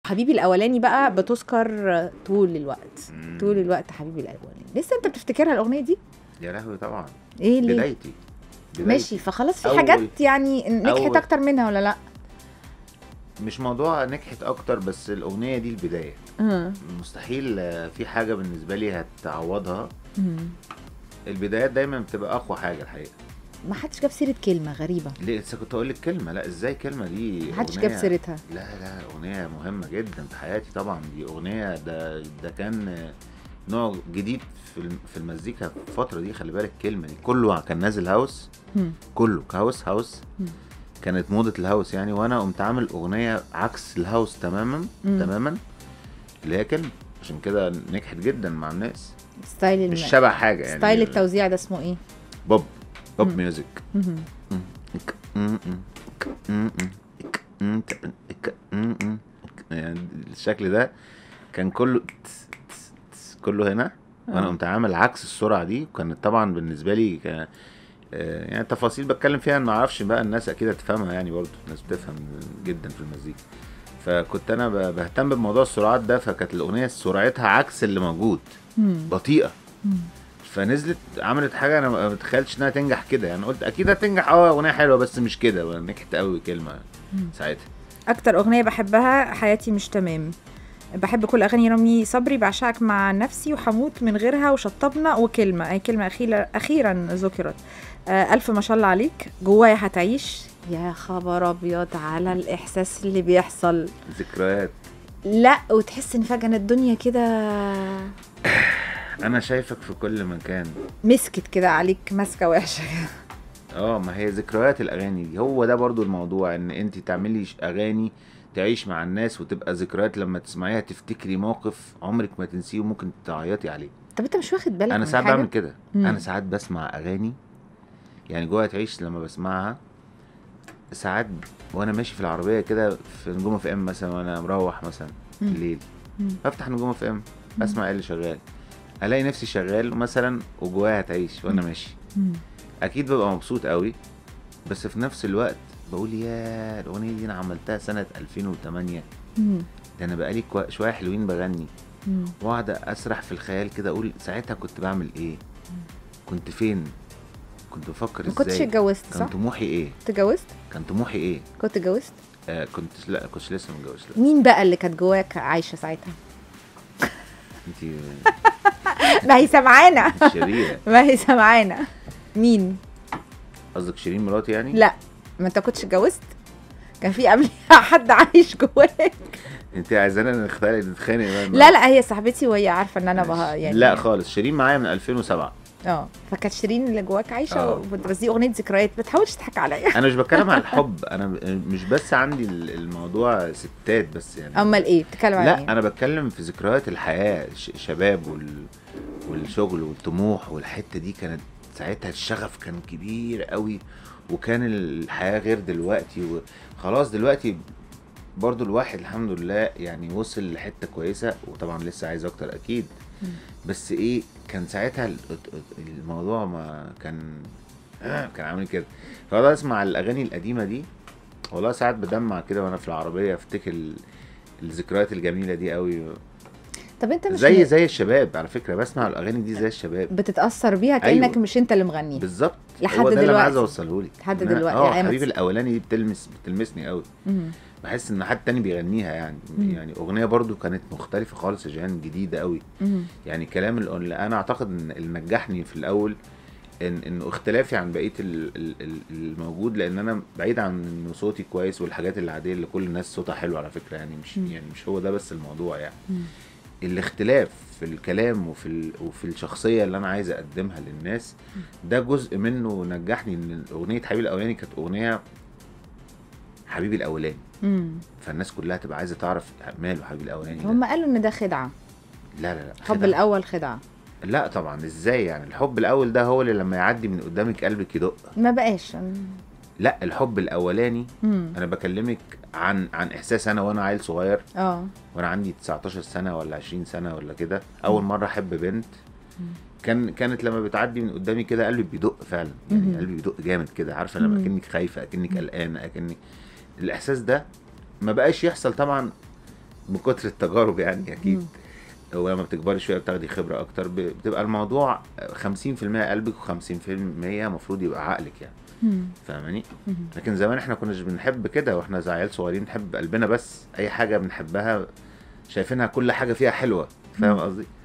حبيبي الاولاني بقى بتذكر طول الوقت مم. طول الوقت حبيبي الاولاني لسه انت بتفتكرها الاغنيه دي يا لهوي طبعا ايه ليه بدايتي بدايتي. ماشي فخلاص في أول- حاجات يعني نجحت أول- اكتر منها ولا لا مش موضوع نجحت اكتر بس الاغنيه دي البدايه آه. مستحيل آه، في حاجه بالنسبه لي هتعوضها مم. البدايات دايما بتبقى اقوى حاجه الحقيقه ما حدش جاب سيره كلمه غريبه ليه لسه كنت اقول لك كلمه لا ازاي كلمه دي ما حدش أغنية- جاب سيرتها لا لا اغنيه مهمه جدا في حياتي طبعا دي اغنيه ده ده كان آه، نوع جديد في الم- في المزيكا في الفتره دي خلي بالك الكلمه دي كله كان نازل هاوس مم. كله هاوس هاوس مم. كانت موضه الهاوس يعني وانا قمت عامل اغنيه عكس الهاوس تماما مم. تماما اللي هي كلمه عشان كده نجحت جدا مع الناس ستايل الم... مش شبه حاجه يعني ستايل التوزيع ده اسمه ايه بوب بوب مم. ميوزك مهم. يعني الشكل ده كان كله تس- تس- تس- كله هنا وانا آه. قمت عامل عكس السرعه دي وكانت طبعا بالنسبه لي كان آه، يعني تفاصيل بتكلم فيها ما اعرفش بقى الناس اكيد هتفهمها يعني برضو الناس بتفهم جدا في المزيكا فكنت انا ب- بهتم بموضوع السرعات ده فكانت الاغنيه سرعتها عكس اللي موجود مم. بطيئه مم. فنزلت عملت حاجه انا ما متخيلتش انها تنجح كده يعني قلت اكيد هتنجح اه اغنيه حلوه بس مش كده نجحت قوي كلمه مم. ساعتها اكتر اغنيه بحبها حياتي مش تمام بحب كل اغاني رامي صبري بعشقك مع نفسي وحموت من غيرها وشطبنا وكلمه اي كلمه اخيرا اخيرا ذكرت آه الف ما شاء الله عليك جوايا هتعيش يا خبر ابيض على الاحساس اللي بيحصل ذكريات لا وتحس ان فجاه الدنيا كده انا شايفك في كل مكان مسكت كده عليك ماسكه وحشه اه ما هي ذكريات الاغاني دي هو ده برضو الموضوع ان انت تعملي ش- اغاني تعيش مع الناس وتبقى ذكريات لما تسمعيها تفتكري موقف عمرك ما تنسيه وممكن تعيطي عليه طب انت مش واخد بالك انا من ساعات حاجه بعمل كده مم. انا ساعات بسمع اغاني يعني جوايا تعيش لما بسمعها ساعات وانا ماشي في العربيه كده في نجوم اف ام مثلا وانا مروح مثلا مم. بالليل مم. بفتح نجوم اف ام مم. اسمع ايه اللي شغال الاقي نفسي شغال مثلا وجوايا تعيش وانا ماشي مم. اكيد ببقى مبسوط قوي بس في نفس الوقت بقول يا الاغنيه دي انا عملتها سنه 2008 مم. ده انا بقالي كوا- شويه حلوين بغني مم. واقعد اسرح في الخيال كده اقول ساعتها كنت بعمل ايه كنت فين كنت بفكر ما كنتش ازاي اتجوزت صح؟ كان طموحي ايه اتجوزت؟ كان طموحي ايه كنت اتجوزت؟ آه كنت لا كنتش لسه متجوز لا مين بقى اللي كانت جواك عايشه ساعتها؟ انت ما هي سمعانا شريره ما هي سمعانا مين؟ قصدك شيرين مراتي يعني لا ما انت كنتش اتجوزت؟ كان في قبلي حد عايش جواك انت عايزانا نختلق نتخانق بقى لا لا هي صاحبتي وهي عارفه ان انا بها يعني لا خالص شيرين معايا من 2007 اه فكانت شيرين اللي جواك عايشه اه. بس دي اغنيه ذكريات ما تحاولش تضحك عليا انا مش بتكلم عن الحب انا ب- مش بس عندي ال- الموضوع ستات بس يعني امال ايه بتتكلم عن لا ايه؟ انا بتكلم في ذكريات الحياه ش- شباب وال... والشغل والطموح والحته دي كانت ساعتها الشغف كان كبير قوي وكان الحياه غير دلوقتي وخلاص دلوقتي برضو الواحد الحمد لله يعني وصل لحته كويسه وطبعا لسه عايز اكتر اكيد مم. بس ايه كان ساعتها ال- الموضوع ما كان كان عامل كده فاقعد اسمع الاغاني القديمه دي والله ساعات بدمع كده وانا في العربيه افتكر ال- الذكريات الجميله دي قوي طب انت مش زي م- زي الشباب على فكره بسمع الاغاني دي زي الشباب بتتاثر بيها كانك أيوة. مش انت اللي مغنيها بالظبط لحد هو ده اللي انا عايز دلوقتي. اوصله لك لحد إن أنا- دلوقتي، اه يعني أنا حبيبي بس- الاولاني دي بتلمس بتلمسني قوي مم. بحس ان حد تاني بيغنيها يعني مم. يعني اغنيه برضو كانت مختلفه خالص يا جيهان جديده قوي مم. يعني كلام اللي انا اعتقد ان اللي نجحني في الاول ان انه اختلافي عن بقيه ال- ال- ال- الموجود لان انا بعيد عن انه صوتي كويس والحاجات العاديه اللي كل الناس صوتها حلو على فكره يعني مش مم. يعني مش هو ده بس الموضوع يعني مم. الاختلاف في الكلام وفي ال... وفي الشخصيه اللي انا عايز اقدمها للناس ده جزء منه نجحني ان اغنيه حبيبي الاولاني كانت اغنيه حبيبي الاولاني مم. فالناس كلها تبقى عايزه تعرف ماله حبيبي الاولاني ده. هم قالوا ان ده خدعه لا لا لا الحب خدعة. الاول خدعه لا طبعا ازاي يعني الحب الاول ده هو اللي لما يعدي من قدامك قلبك يدق ما بقاش لا الحب الاولاني مم. انا بكلمك عن عن احساس انا وانا عيل صغير اه وانا عندي 19 سنه ولا 20 سنه ولا كده اول مره احب بنت مم. كان كانت لما بتعدي من قدامي كده قلبي بيدق فعلا يعني مم. قلبي بيدق جامد كده عارفه لما مم. اكنك خايفه اكنك قلقانه اكنك الاحساس ده ما بقاش يحصل طبعا من كتر التجارب يعني اكيد مم. ولما بتكبري شويه بتاخدي خبره اكتر ب- بتبقى الموضوع 50% قلبك و50% المفروض يبقى عقلك يعني مم. فاهماني مم. لكن زمان احنا كناش بنحب كده واحنا زي عيال صغيرين نحب قلبنا بس اي حاجه بنحبها شايفينها كل حاجه فيها حلوه فاهم مم. قصدي